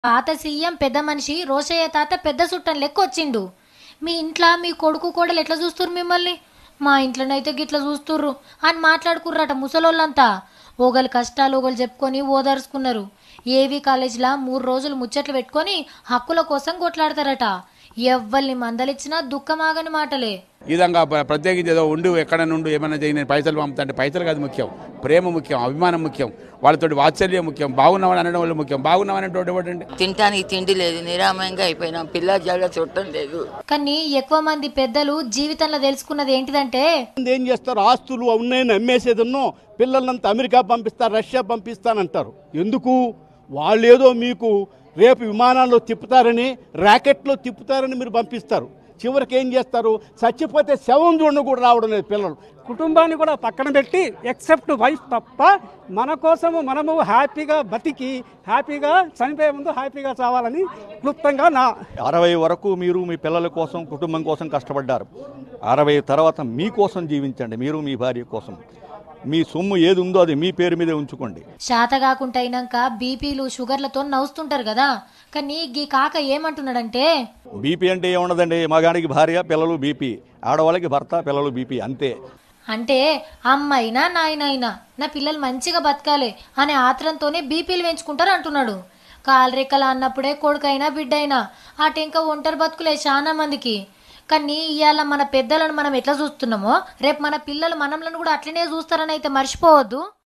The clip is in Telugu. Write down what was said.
పాత సీఎం పెద్ద మనిషి రోషయ్య తాత పెద్ద సుట్టం లెక్క వచ్చిండు మీ ఇంట్లో మీ కొడుకు కోడలు ఎట్లా చూస్తుర్రు మిమ్మల్ని మా ఇంట్లోనైతే గిట్లా చూస్తుర్రు అని మాట్లాడుకుర్రట ముసలోళ్ళంతా ఓగలు కష్టాలు ఓగలు చెప్పుకొని ఓదార్చుకున్నారు ఏవి కాలేజీలో మూడు రోజులు ముచ్చట్లు పెట్టుకొని హక్కుల కోసం కొట్లాడతారట ఎవ్వల్ని మందలిచ్చినా దుఃఖమాగని మాటలే ఈ విధంగా ప్ర- ప్రత్యేకించి ఏదో ఉండు ఎక్కడ నుండి ఏమైనా చేయి నేను పైసలు పంపుతాంటే పైసలు కాదు ముఖ్యం ప్రేమ ముఖ్యం అభిమానం ముఖ్యం వాళ్ళతోటి వాత్సల్యం ముఖ్యం బాగున్నామని అనడం వల్ల ముఖ్యం బాగున్నామనేటువంటి ఒకటి తినటానికి తిండి లేదు నిరామయంగా అయిపోయినాం పిల్ల జడ చుట్టం లేదు కానీ ఎక్కువ మంది పెద్దలు జీవితంలో తెలుసుకున్నది ఏంటిదంటే ఏం చేస్తారు ఆస్తులు ఉన్నాయని అమ్మేసేదన్నో పిల్లలంతా అమెరికా పంపిస్తారు రష్యా పంపిస్తానంటారు ఎందుకు వాళ్ళేదో మీకు రేపు విమానాల్లో తిప్పుతారని ర్యాకెట్లో తిప్పుతారని మీరు పంపిస్తారు చివరికి ఏం చేస్తారు చచ్చిపోతే శవం చూడను కూడా రావడం లేదు పిల్లలు కుటుంబాన్ని కూడా పక్కన పెట్టి ఎక్సెప్ట్ వైఫ్ తప్ప మన కోసము మనము హ్యాపీగా బతికి హ్యాపీగా చనిపోయే ముందు హ్యాపీగా చావాలని క్లుప్తంగా నా అరవై వరకు మీరు మీ పిల్లల కోసం కుటుంబం కోసం కష్టపడ్డారు అరవై తర్వాత మీకోసం జీవించండి మీరు మీ భార్య కోసం మీ సొమ్ము ఏది ఉందో అది మీ పేరు మీదే ఉంచుకోండి శాత కాకుండా అయినాక బీపీలు షుగర్లతో నవ్వుతుంటారు కదా కానీ గీ కాక ఏమంటున్నాడంటే బీపీ అంటే ఏమున్నదండి మగాడికి భార్య పిల్లలు బీపీ ఆడవాళ్ళకి భర్త పిల్లలు బీపీ అంతే అంటే అమ్మైనా నాయనైనా నా పిల్లలు మంచిగా బతకాలి అనే ఆత్రంతోనే బీపీలు పెంచుకుంటారు అంటున్నాడు కాలరెక్కలు అన్నప్పుడే కొడుకైనా బిడ్డైనా ఆ టెంక ఒంటరి బతుకులే చాలా మందికి కానీ ఇవాళ మన పెద్దలను మనం ఎట్లా చూస్తున్నామో రేపు మన పిల్లలు మనలను కూడా అట్లనే చూస్తారని అయితే మర్చిపోవద్దు